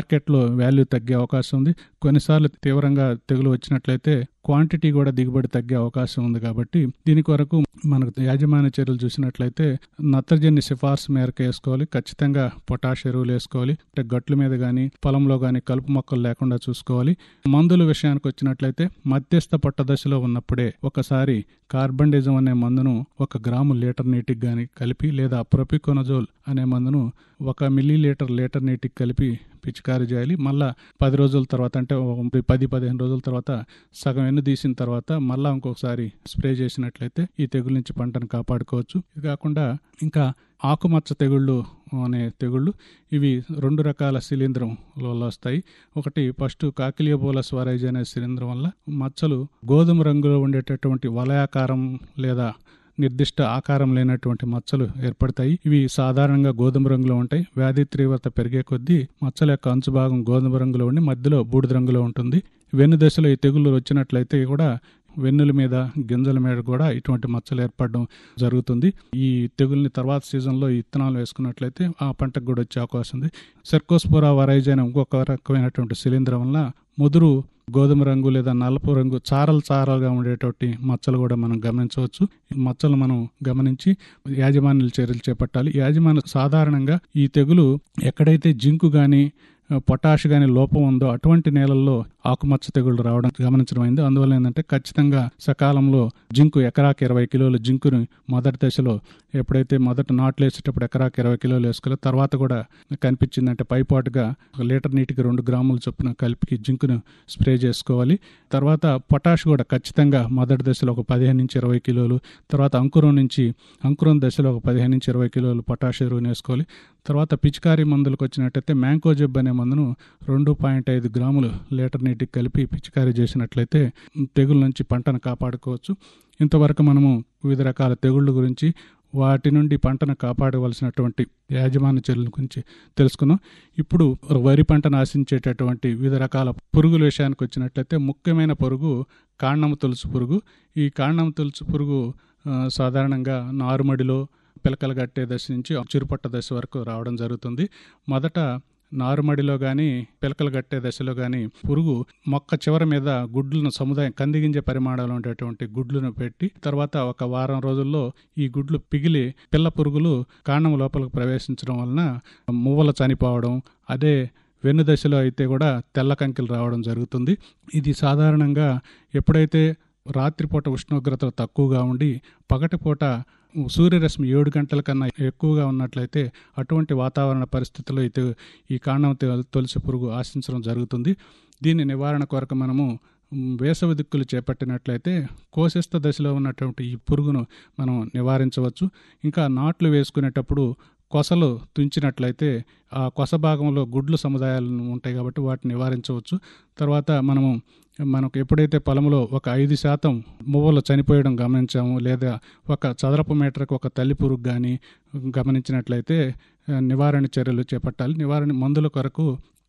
మార్కెట్లో వాల్యూ తగ్గే అవకాశం ఉంది కొన్నిసార్లు తీవ్రంగా తెగులు వచ్చినట్లయితే క్వాంటిటీ కూడా దిగుబడి తగ్గే అవకాశం ఉంది కాబట్టి దీని కొరకు మనకు యాజమాన్య చర్యలు చూసినట్లయితే నత్రజని సిఫార్సు మేరకు వేసుకోవాలి ఖచ్చితంగా పొటాష్ ఎరువులు వేసుకోవాలి అంటే గట్ల మీద కానీ పొలంలో కానీ కలుపు మొక్కలు లేకుండా చూసుకోవాలి మందుల విషయానికి వచ్చినట్లయితే మధ్యస్థ పొట్ట దశలో ఉన్నప్పుడే ఒకసారి కార్బండిజం అనే మందును ఒక గ్రాము లీటర్ నీటికి కానీ కలిపి లేదా ప్రొపికోనజోల్ అనే మందును ఒక మిల్లీ లీటర్ లీటర్ నీటికి కలిపి పిచికారీ చేయాలి మళ్ళా పది రోజుల తర్వాత అంటే ఒక పది పదిహేను రోజుల తర్వాత సగం ఎన్ను తీసిన తర్వాత మళ్ళా ఇంకొకసారి స్ప్రే చేసినట్లయితే ఈ తెగుల నుంచి పంటను కాపాడుకోవచ్చు ఇది కాకుండా ఇంకా ఆకుమచ్చ తెగుళ్ళు అనే తెగుళ్ళు ఇవి రెండు రకాల శిలీంధ్రం వల్ల వస్తాయి ఒకటి ఫస్ట్ కాకిలియబోల స్వరైజ్ అనే శిలీంధ్రం వల్ల మచ్చలు గోధుమ రంగులో ఉండేటటువంటి వలయాకారం లేదా నిర్దిష్ట ఆకారం లేనటువంటి మచ్చలు ఏర్పడతాయి ఇవి సాధారణంగా గోధుమ రంగులో ఉంటాయి వ్యాధి తీవ్రత పెరిగే కొద్దీ మచ్చల యొక్క అంచు భాగం గోధుమ రంగులో ఉండి మధ్యలో బూడిద రంగులో ఉంటుంది వెన్ను దశలో ఈ తెగుళ్ళు వచ్చినట్లయితే కూడా వెన్నుల మీద గింజల మీద కూడా ఇటువంటి మచ్చలు ఏర్పడడం జరుగుతుంది ఈ తెగుల్ని తర్వాత సీజన్లో ఇత్తనాలు వేసుకున్నట్లయితే ఆ పంటకు కూడా వచ్చే అవకాశం ఉంది సెర్కోస్పోరా వరైజ్ అనే ఇంకొక రకమైనటువంటి శిలీంధ్రం వల్ల ముదురు గోధుమ రంగు లేదా నలుపు రంగు చారలు చారలుగా ఉండేటువంటి మచ్చలు కూడా మనం గమనించవచ్చు ఈ మచ్చలు మనం గమనించి యాజమాన్యుల చర్యలు చేపట్టాలి యాజమాన్య సాధారణంగా ఈ తెగులు ఎక్కడైతే జింకు కానీ పొటాష్ కానీ లోపం ఉందో అటువంటి నేలల్లో ఆకుమచ్చ తెగుళ్ళు రావడం గమనించడం అయింది అందువల్ల ఏంటంటే ఖచ్చితంగా సకాలంలో జింకు ఎకరాకి ఇరవై కిలోలు జింకుని మొదటి దశలో ఎప్పుడైతే మొదట నాట్లు వేసేటప్పుడు ఎకరాకి ఇరవై కిలోలు వేసుకోవాలి తర్వాత కూడా కనిపించిందంటే పైపాటుగా ఒక లీటర్ నీటికి రెండు గ్రాముల చొప్పున కలిపి జింకును స్ప్రే చేసుకోవాలి తర్వాత పొటాష్ కూడా ఖచ్చితంగా మొదటి దశలో ఒక పదిహేను నుంచి ఇరవై కిలోలు తర్వాత అంకురం నుంచి అంకురం దశలో ఒక పదిహేను నుంచి ఇరవై కిలోలు పొటాష్ ఎరువుని వేసుకోవాలి తర్వాత పిచికారీ మందులకు వచ్చినట్టయితే మ్యాంకో జబ్ అనే మందును రెండు పాయింట్ ఐదు గ్రాములు లీటర్ నీటికి కలిపి పిచికారీ చేసినట్లయితే తెగుల నుంచి పంటను కాపాడుకోవచ్చు ఇంతవరకు మనము వివిధ రకాల తెగుళ్ళ గురించి వాటి నుండి పంటను కాపాడవలసినటువంటి యాజమాన్య చర్యల గురించి తెలుసుకున్నాం ఇప్పుడు వరి పంటను ఆశించేటటువంటి వివిధ రకాల పురుగుల విషయానికి వచ్చినట్లయితే ముఖ్యమైన పురుగు కాండము తులుసు పురుగు ఈ కాండము తులుసు పురుగు సాధారణంగా నారుమడిలో పిలకలు కట్టే దశ నుంచి చిరుపట్ట దశ వరకు రావడం జరుగుతుంది మొదట నారుమడిలో కానీ పిలకలు కట్టే దశలో కానీ పురుగు మొక్క చివరి మీద గుడ్లను సముదాయం కందిగింజే పరిమాణంలో ఉండేటువంటి గుడ్లను పెట్టి తర్వాత ఒక వారం రోజుల్లో ఈ గుడ్లు పిగిలి పిల్ల పురుగులు కాండం లోపలికి ప్రవేశించడం వలన మువ్వలు చనిపోవడం అదే వెన్ను దశలో అయితే కూడా తెల్ల కంకిలు రావడం జరుగుతుంది ఇది సాధారణంగా ఎప్పుడైతే రాత్రిపూట ఉష్ణోగ్రతలు తక్కువగా ఉండి పగటిపూట సూర్యరశ్మి ఏడు గంటల కన్నా ఎక్కువగా ఉన్నట్లయితే అటువంటి వాతావరణ పరిస్థితుల్లో అయితే ఈ కాండం తొలసి పురుగు ఆశించడం జరుగుతుంది దీని నివారణ కొరకు మనము వేసవి దిక్కులు చేపట్టినట్లయితే కోశస్థ దశలో ఉన్నటువంటి ఈ పురుగును మనం నివారించవచ్చు ఇంకా నాట్లు వేసుకునేటప్పుడు కొసలు తుంచినట్లయితే ఆ కొస భాగంలో గుడ్లు సముదాయాలు ఉంటాయి కాబట్టి వాటిని నివారించవచ్చు తర్వాత మనము మనకు ఎప్పుడైతే పొలంలో ఒక ఐదు శాతం మువ్వలు చనిపోయడం గమనించాము లేదా ఒక చదరపు మీటర్కి ఒక తల్లి పురుగు కానీ గమనించినట్లయితే నివారణ చర్యలు చేపట్టాలి నివారణ మందుల కొరకు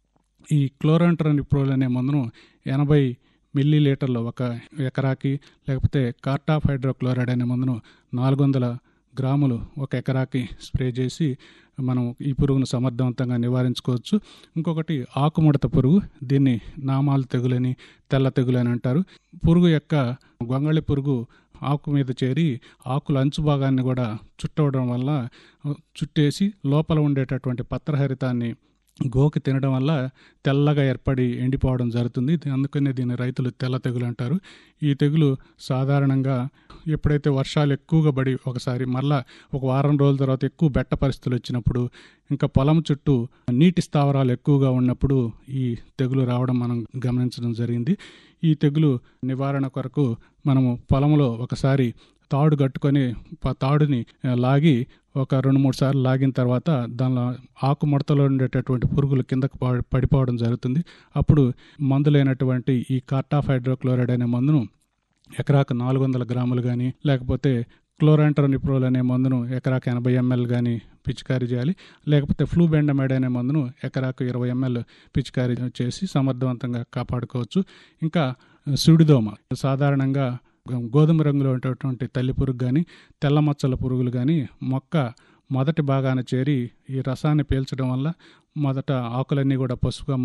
ఈ క్లోరంట్రనిప్రోల్ అనే మందును ఎనభై మిల్లీ లీటర్లు ఒక ఎకరాకి లేకపోతే కార్టాఫ్ హైడ్రోక్లోరైడ్ అనే మందును నాలుగు వందల గ్రాములు ఒక ఎకరాకి స్ప్రే చేసి మనం ఈ పురుగును సమర్థవంతంగా నివారించుకోవచ్చు ఇంకొకటి ఆకుముడత పురుగు దీన్ని నామాలు తెగులని తెల్ల తెగులని అంటారు పురుగు యొక్క గొంగళి పురుగు ఆకు మీద చేరి ఆకుల అంచు భాగాన్ని కూడా చుట్టవడం వల్ల చుట్టేసి లోపల ఉండేటటువంటి పత్రహరితాన్ని గోకి తినడం వల్ల తెల్లగా ఏర్పడి ఎండిపోవడం జరుగుతుంది అందుకనే దీన్ని రైతులు తెల్ల తెగులు అంటారు ఈ తెగులు సాధారణంగా ఎప్పుడైతే వర్షాలు ఎక్కువగా పడి ఒకసారి మళ్ళా ఒక వారం రోజుల తర్వాత ఎక్కువ బెట్ట పరిస్థితులు వచ్చినప్పుడు ఇంకా పొలం చుట్టూ నీటి స్థావరాలు ఎక్కువగా ఉన్నప్పుడు ఈ తెగులు రావడం మనం గమనించడం జరిగింది ఈ తెగులు నివారణ కొరకు మనము పొలంలో ఒకసారి తాడు కట్టుకొని తాడుని లాగి ఒక రెండు మూడు సార్లు లాగిన తర్వాత దానిలో ఆకు ముడతలో ఉండేటటువంటి పురుగులు కిందకు పడిపోవడం జరుగుతుంది అప్పుడు మందులైనటువంటి ఈ కార్టాఫ్ హైడ్రోక్లోరైడ్ అనే మందును ఎకరాకు నాలుగు వందల గ్రాములు కానీ లేకపోతే క్లోరాంట్రోనిప్రోల్ అనే మందును ఎకరాకు ఎనభై ఎంఎల్ కానీ పిచికారీ చేయాలి లేకపోతే ఫ్లూ బెండమైడ్ అనే మందును ఎకరాకు ఇరవై ఎంఎల్ పిచికారీ చేసి సమర్థవంతంగా కాపాడుకోవచ్చు ఇంకా సుడిదోమ సాధారణంగా గోధుమ రంగులో ఉండేటువంటి తల్లి పురుగు కానీ తెల్ల మచ్చల పురుగులు కానీ మొక్క మొదటి భాగాన చేరి ఈ రసాన్ని పీల్చడం వల్ల మొదట ఆకులన్నీ కూడా పసుపుగా